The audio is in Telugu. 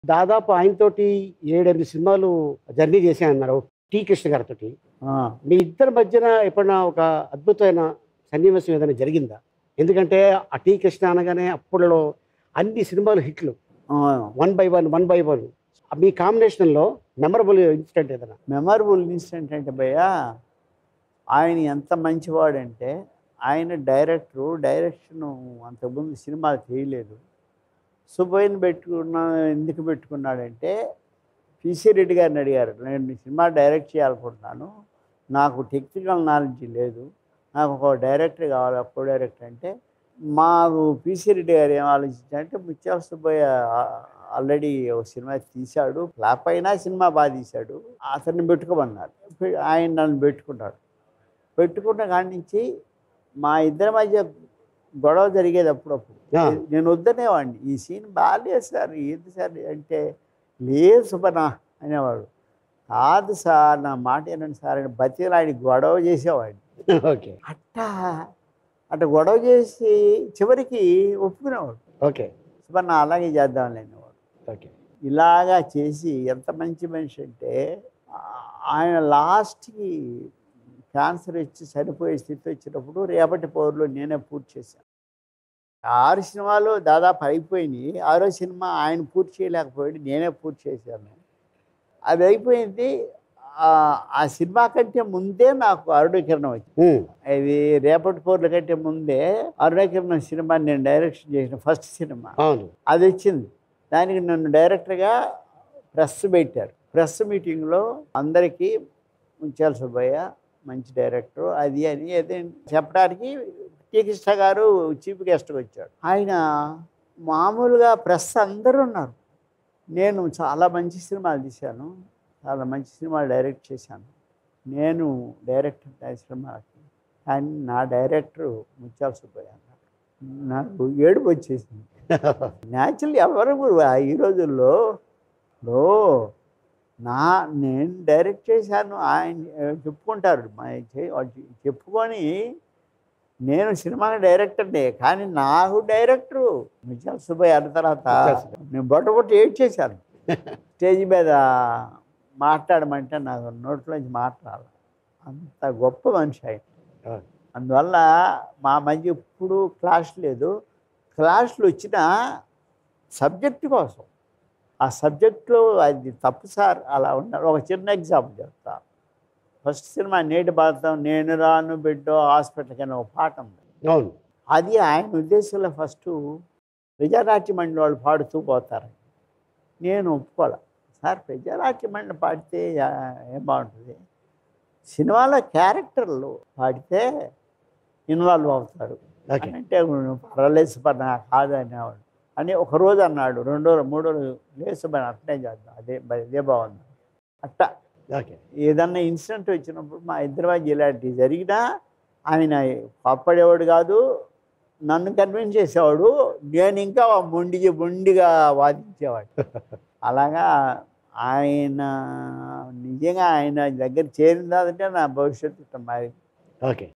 దాదాపు ఆయనతోటి ఏడెనిమిది సినిమాలు జర్నీ చేశానన్నారు టి కృష్ణ గారితో ఆ, మీ ఇద్దరి మధ్యన ఎప్పుడైనా ఒక అద్భుతమైన సన్నివేశం ఏదైనా జరిగిందా ఎందుకంటే ఆ టి కృష్ణ అనగానే అప్పుడులో అన్ని సినిమాలు హిట్లు ఆ. One by one one by one మీ కాంబినేషన్లో మెమరబుల్ ఇన్సిడెంట్ ఏదైనా మెమరబుల్ ఇన్సిడెంట్ అంటే భయ్య ఆయన ఎంత మంచివాడంటే ఆయన డైరెక్టరు డైరెక్షన్ అంతకుముందు సినిమాలు చేయలేదు సుబ్బయ్యని పెట్టుకున్న ఎందుకు పెట్టుకున్నాడంటే పిసి రెడ్డి గారిని అడిగారు నేను ఈ సినిమా డైరెక్ట్ చేయాలనుకుంటున్నాను నాకు టెక్నికల్ నాలెడ్జ్ లేదు నాకు ఒక డైరెక్టర్ కావాలి అప్పుడు డైరెక్టర్ అంటే మాకు పిసి రెడ్డి గారు ఏం ఆలోచించారంటే ముత్యాల సుబ్బయ్య ఆల్రెడీ ఒక సినిమా తీశాడు ఫ్లాప్ అయినా సినిమా బాగా తీశాడు అతన్ని పెట్టుకోమన్నారు పె- ఆయన నన్ను పెట్టుకున్నాడు పెట్టుకున్న కాడి నుంచి మా ఇద్దరి మధ్య గొడవ జరిగేది అప్పుడప్పుడు ఆ. నేను వద్దనేవాడిని ఈ సీన్ బాగాలేదు సార్ ఏంది సార్ అంటే లేదు సుబనా అనేవాడు కాదు సార్ నా మాట ఏనండి సార్ అని బతిలో ఆయన గొడవ చేసేవాడిని ఓకే అట్టా అట్ట గొడవ చేసి చివరికి ఒప్పుకునేవాడు ఓకే సుబన్న అలాగే చేద్దాం అనేవాడు ఓకే ఇలాగా చేసి ఎంత మంచి మనిషి అంటే ఆ- ఆయన లాస్ట్కి క్యాన్సర్ వచ్చి చనిపోయే స్థితి వచ్చినప్పుడు రేపటి పౌరులో నేనే పూర్తి చేశాను ఆరు సినిమాలు దాదాపు అయిపోయినాయి ఆరో సినిమా ఆయన పూర్తి చేయలేకపోయాడు నేనే పూర్తి చేశాను అది అయిపోయింది ఆ- ఆ సినిమా కంటే ముందే నాకు అరుణకిరణం వచ్చింది ఉమ్, ఇది రేపటి పౌరుల కంటే ముందే అరుణకిరణం సినిమా నేను డైరెక్షన్ చేసిన ఫస్ట్ సినిమా అవును అది వచ్చింది దానికి నన్ను డైరెక్టర్గా ప్రెస్ పెట్టారు ప్రెస్ మీటింగ్లో అందరికీ ఉంచాలి సుబ్బయ్య మంచి డైరెక్టర్ అది అని అదే చెప్పడానికి టీ కృష్ణ గారు చీఫ్ గెస్ట్గా వచ్చాడు ఆయన మామూలుగా ప్రెస్ అందరూ ఉన్నారు నేను చాలా మంచి సినిమాలు తీశాను చాలా మంచి సినిమాలు డైరెక్ట్ చేశాను నేను డైరెక్టర్ నా సినిమాకి కానీ నా డైరెక్టరు ముత్యాల సుబ్బయ్య అన్నాడు నాకు ఏడుపు వచ్చేసింది న్యాచురల్ ఎవరు కూడా ఈ రోజుల్లో లో నా నేను డైరెక్ట్ చేశాను ఆయన ఆ, చెప్పుకుంటారు మా చే- వాళ్ళు చెప్పుకొని నేను సినిమా డైరెక్టర్నే కానీ నాకు డైరెక్టరు మిజాల్ సుబ్బయ్య అన్న తర్వాత మిర్జాల్ సుబ్బయ్య. నేను బొట్ట బొట్ట ఏడ్ చేశాను స్టేజ్ మీద మాట్లాడమంటే నాకు నోట్లోంచి మాట్లాడాలి అంత గొప్ప మనిషి ఆయన అవును. అందువల్ల మా మధ్య ఎప్పుడు క్లాష్ లేదు క్లాష్లు వచ్చిన సబ్జెక్ట్ కోసం ఆ సబ్జెక్ట్లో అది తప్పు సార్ అలా ఉన్నారు ఒక చిన్న ఎగ్జాంపుల్ చెప్తా ఫస్ట్ సినిమా నేటి భారతం నేను రాను బిడ్డో హాస్పిటల్కి అని ఒక పాట ఉంది అవును అది ఆయన ఉద్దేశంలో ఫస్ట్ ప్రజానాట్య మండలి వాళ్ళు పాడుతూ పోతారు నేను ఒప్పుకోలే సార్ ప్రజానాట్య మండలి పాడితే ఆ- ఏం బాగుంటుంది సినిమాలో క్యారెక్టర్లు పాడితే ఇన్వాల్వ్ అవుతారు ఓకే అని అంటే పర్వాలేదు పని కాదు అనేవాడు అని ఒక రోజు అన్నాడు రెండో రోజు, మూడో రోజు లేదు పని అట్నే చేద్దాం అదే ఇదే బాగుంది అట్టా ఓకే ఏదన్నా ఇన్సిడెంట్ వచ్చినప్పుడు మా ఇద్దరి మధ్య ఇలాంటివి జరిగినా ఆయన పప్పడేవాడు కాదు నన్ను కన్విన్స్ చేసేవాడు నేను ఇంకా మొండిగా మొండిగా వాదించేవాడు అలాగా ఆయన నిజంగా ఆయన దగ్గర చేరిన తర్వాత నా భవిష్యత్తు ఇట్లా మారింది ఓకే